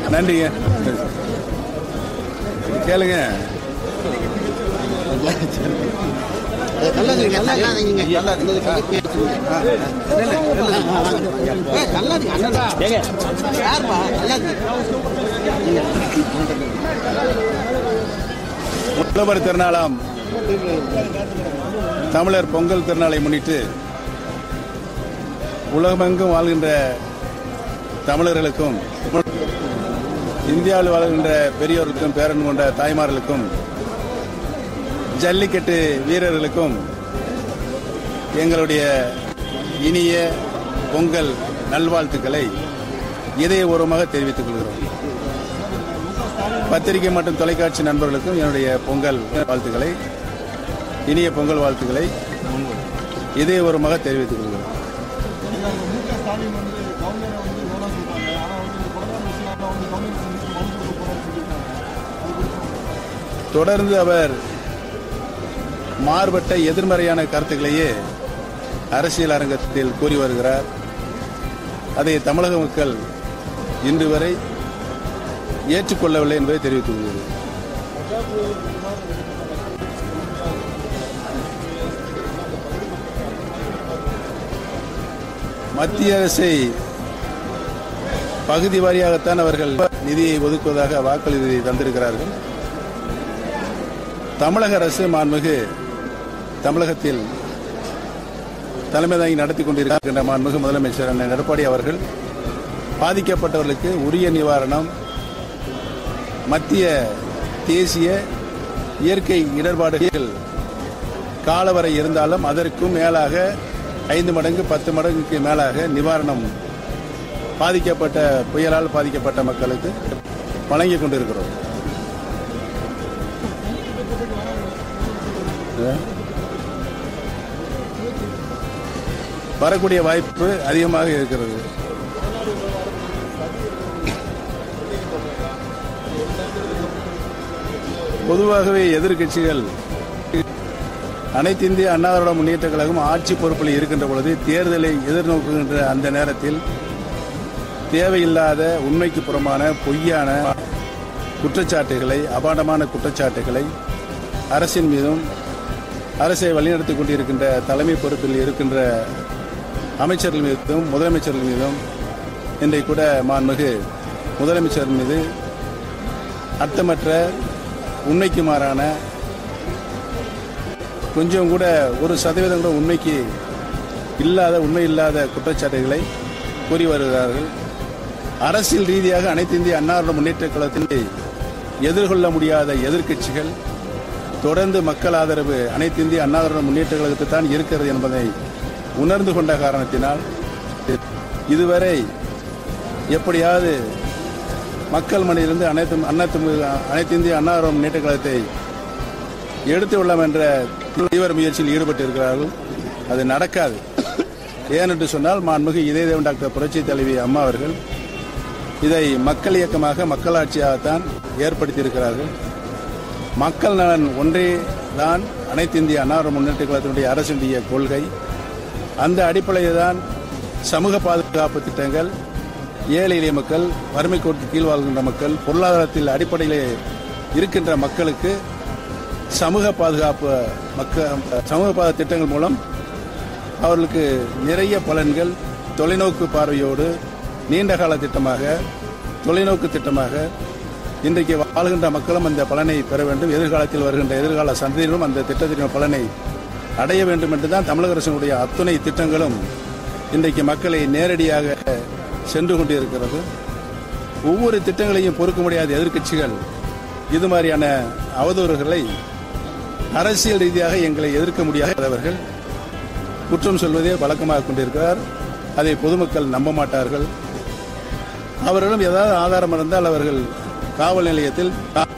நன்றிங்க கேளுங்க நல்லதுங்க நல்லதுங்க யாருப்பா நல்லது புலவர் திருநாளாம் தமிழர் பொங்கல் திருநாளை முன்னிட்டு உலகமெங்கும் வாழ்கின்ற தமிழர்களுக்கும் இந்தியாவில் வாழ்கின்ற பெரியோர்களுக்கும் பேரன் கொண்ட தாய்மார்களுக்கும் ஜல்லிக்கட்டு வீரர்களுக்கும் எங்களுடைய இனிய பொங்கல் நல்வாழ்த்துக்களை இதயபூர்வமாக தெரிவித்துக் கொள்கிறோம் பத்திரிகை மற்றும் தொலைக்காட்சி நண்பர்களுக்கும் என்னுடைய பொங்கல் வாழ்த்துக்களை இனிய பொங்கல் வாழ்த்துக்களை இதயபூர்வமாக தெரிவித்துக் கொள்கிறோம் தொடர்ந்து அவர் மாறுபட்ட எதிர்மறையான கருத்துக்களையே அரசியல் அரங்கத்தில் கூறி வருகிறார் அதை தமிழக மக்கள் இன்று வரை ஏற்றுக்கொள்ளவில்லை என்பதை தெரிவித்துக் கொள்கிறேன் மத்திய அரசை பகுதி வாரியாகத்தான் அவர்கள் நிதியை ஒதுக்குவதாக வாக்குறுதி தந்திருக்கிறார்கள் தமிழக அரசு மாண்புமிகு தமிழகத்தில் தலைமை தாங்கி நடத்தி கொண்டிருக்கின்ற மாண்புமிகு முதலமைச்சர் அண்ணன் எடப்பாடி அவர்கள் பாதிக்கப்பட்டவர்களுக்கு உரிய நிவாரணம் மத்திய தேசிய இயற்கை இடர்பாடுகள் காலவரை இருந்தாலும் அதற்கும் மேலாக ஐந்து மடங்கு பத்து மடங்குக்கு மேலாக நிவாரணம் பாதிக்கப்பட்ட புயலால் பாதிக்கப்பட்ட மக்களுக்கு வழங்கிக் கொண்டிருக்கிறோம் வரக்கூடிய வாய்ப்பு அதிகமாக இருக்கிறது பொதுவாகவே எதிர்க்கட்சிகள் அனைத்து இந்திய அண்ணா திராவிட முன்னேற்ற கழகம் ஆட்சி பொறுப்பில் இருக்கின்ற பொழுது தேர்தலை எதிர்நோக்குகின்ற அந்த நேரத்தில் தேவையில்லாத உண்மைக்கு புறமான பொய்யான குற்றச்சாட்டுகளை அபாண்டமான குற்றச்சாட்டுகளை அரசின் மீதும் அரசை வழிநடத்திக் கொண்டிருக்கின்ற தலைமை பொறுப்பில் இருக்கின்ற அமைச்சர்கள் மீதும் முதலமைச்சர்கள் மீதும் இன்றைக்கு கூட மாண்புமிகு முதலமைச்சர் மீது அர்த்தமற்ற உண்மைக்கு மாறான கொஞ்சம் கூட ஒரு சதவீதம் கூட உண்மைக்கு இல்லாத உண்மை இல்லாத குற்றச்சாட்டுகளை கூறி வருகிறார்கள் அரசியல் ரீதியாக அனைத்து இந்திய அன்னாரோட முன்னேற்ற கழகத்தினை எதிர்கொள்ள முடியாத எதிர்க்கட்சிகள் தொடர்ந்து மக்கள் ஆதரவு அனைத்து இந்திய அன்னாரோட முன்னேற்ற கழகத்தில் தான் இருக்கிறது என்பதை உணர்ந்து கொண்ட காரணத்தினால் இதுவரை எப்படியாவது மக்கள் மனதிலிருந்து அனைத்து அனைத்து அனைத்து இந்திய அன்னாரோட முன்னேற்ற கழகத்தை எடுத்து விடலாம் என்ற தீவிர முயற்சியில் ஈடுபட்டு இருக்கிறார்கள் அது நடக்காது ஏனென்று சொன்னால் மாண்புமிகு இதயதேவன் டாக்டர் புரட்சி தலைவி அம்மா அவர்கள் இதை மக்கள் இயக்கமாக மக்களாட்சியாகத்தான் ஏற்படுத்தியிருக்கிறார்கள் மக்கள் நலன் ஒன்றே தான் அனைத்து இந்திய அன்னார முன்னேற்ற கழகத்தினுடைய அரசுடைய கொள்கை அந்த அடிப்படையில் தான் சமூக பாதுகாப்பு திட்டங்கள் ஏழை எளிய மக்கள் வறுமை கோட்டு கீழ் வாழ்கின்ற மக்கள் பொருளாதாரத்தில் அடிப்படையிலே இருக்கின்ற மக்களுக்கு சமூக பாதுகாப்பு மக்கள் சமூக பாதுகாப்பு திட்டங்கள் மூலம் அவர்களுக்கு நிறைய பலன்கள் தொலைநோக்கு பார்வையோடு நீண்ட கால திட்டமாக தொலைநோக்கு திட்டமாக இன்றைக்கு வாழ்கின்ற மக்களும் அந்த பலனை பெற வேண்டும் எதிர்காலத்தில் வருகின்ற எதிர்கால சந்ததியினரும் அந்த திட்டத்தின் பலனை அடைய வேண்டும் என்று தான் தமிழக அரசினுடைய அத்துணை திட்டங்களும் இன்றைக்கு மக்களை நேரடியாக சென்று கொண்டிருக்கிறது ஒவ்வொரு திட்டங்களையும் பொறுக்க முடியாத எதிர்க்கட்சிகள் இது மாதிரியான அவதூறுகளை அரசியல் ரீதியாக எங்களை எதிர்க்க முடியாதவர்கள் குற்றம் சொல்வதே வழக்கமாக கொண்டிருக்கிறார் அதை பொதுமக்கள் நம்ப மாட்டார்கள் அவரிடம் ஏதாவது ஆதாரம் இருந்தால் அவர்கள் காவல் நிலையத்தில்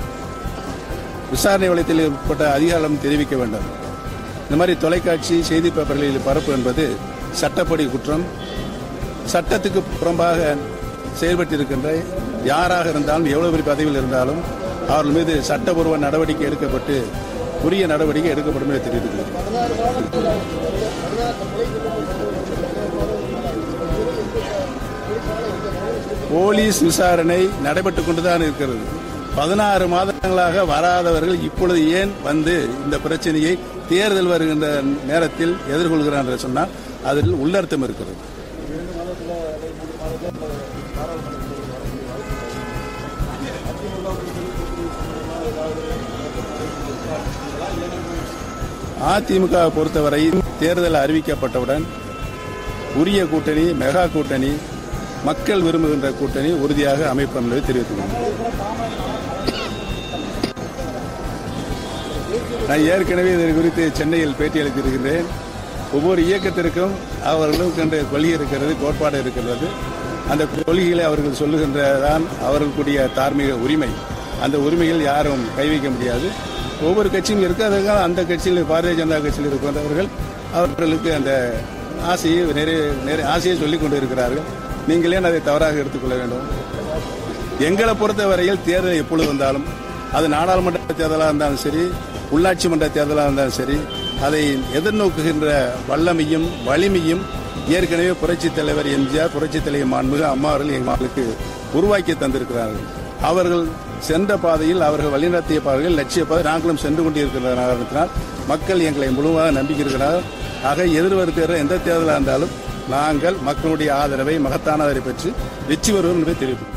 விசாரணை வளையத்தில் ஏற்பட்ட அதிகாரம் தெரிவிக்க வேண்டும் இந்த மாதிரி தொலைக்காட்சி செய்தி பேப்பர்களில் பரப்பு என்பது சட்டப்படி குற்றம் சட்டத்துக்கு புறம்பாக செயல்பட்டிருக்கின்ற யாராக இருந்தாலும் எவ்வளவு பெரிய பதவியில் இருந்தாலும் அவர்கள் மீது சட்டபூர்வ நடவடிக்கை எடுக்கப்பட்டு உரிய நடவடிக்கை எடுக்கப்படும் என்று தெரிவித்துள்ளது போலீஸ் விசாரணை நடைபெற்றுக் கொண்டுதான் இருக்கிறது பதினாறு மாதங்களாக வராதவர்கள் இப்பொழுது ஏன் வந்து இந்த பிரச்சனையை தேர்தல் வருகின்ற நேரத்தில் எதிர்கொள்கிறார் என்று சொன்னால் அதில் உள்ளர்த்தம் இருக்கிறது அதிமுக பொறுத்தவரை தேர்தல் அறிவிக்கப்பட்டவுடன் உரிய கூட்டணி மெகா கூட்டணி மக்கள் விரும்புகின்ற கூட்டணி உறுதியாக அமைப்பு என்பதை தெரிவித்துள்ளோம் நான் ஏற்கனவே இது குறித்து சென்னையில் பேட்டி அளித்திருக்கிறேன் ஒவ்வொரு இயக்கத்திற்கும் அவர்களுக்கு என்ற கொள்கை இருக்கிறது கோட்பாடு இருக்கிறது அந்த கொள்கைகளை அவர்கள் சொல்லுகின்றதான் அவர்களுக்குரிய தார்மீக உரிமை அந்த உரிமையில் யாரும் கை வைக்க முடியாது ஒவ்வொரு கட்சியும் இருக்கு அதற்காக அந்த கட்சியில் பாரதிய ஜனதா கட்சியில் இருக்கின்றவர்கள் அவர்களுக்கு அந்த ஆசையை நிறைய நிறைய ஆசையை சொல்லிக் கொண்டு இருக்கிறார்கள் நீங்கள் ஏன் அதை தவறாக எடுத்துக்கொள்ள வேண்டும் எங்களை பொறுத்தவரையில் தேர்தல் எப்பொழுது வந்தாலும் அது நாடாளுமன்ற தேர்தலாக இருந்தாலும் சரி உள்ளாட்சி மன்ற தேர்தலாக இருந்தாலும் சரி அதை எதிர்நோக்குகின்ற வல்லமையும் வலிமையும் ஏற்கனவே புரட்சித் தலைவர் எம்ஜிஆர் புரட்சித் தலைவர் மாண்புமிகு அம்மா அவர்கள் எங்களுக்கு உருவாக்கி தந்திருக்கிறார்கள் அவர்கள் சென்ற பாதையில் அவர்கள் வழிநடத்திய பாதையில் லட்சிய பாதை நாங்களும் சென்று கொண்டிருக்கிற காரணத்தினால் மக்கள் எங்களை முழுமையாக நம்பிக்கிறார்கள் ஆக எதிர்வரும் தேர்தல் எந்த தேர்தலாக இருந்தாலும் நாங்கள் மக்களுடைய ஆதரவை மகத்தான ஆதரவை பெற்று வெற்றி வருவோம் என்பதை தெரிவிப்போம்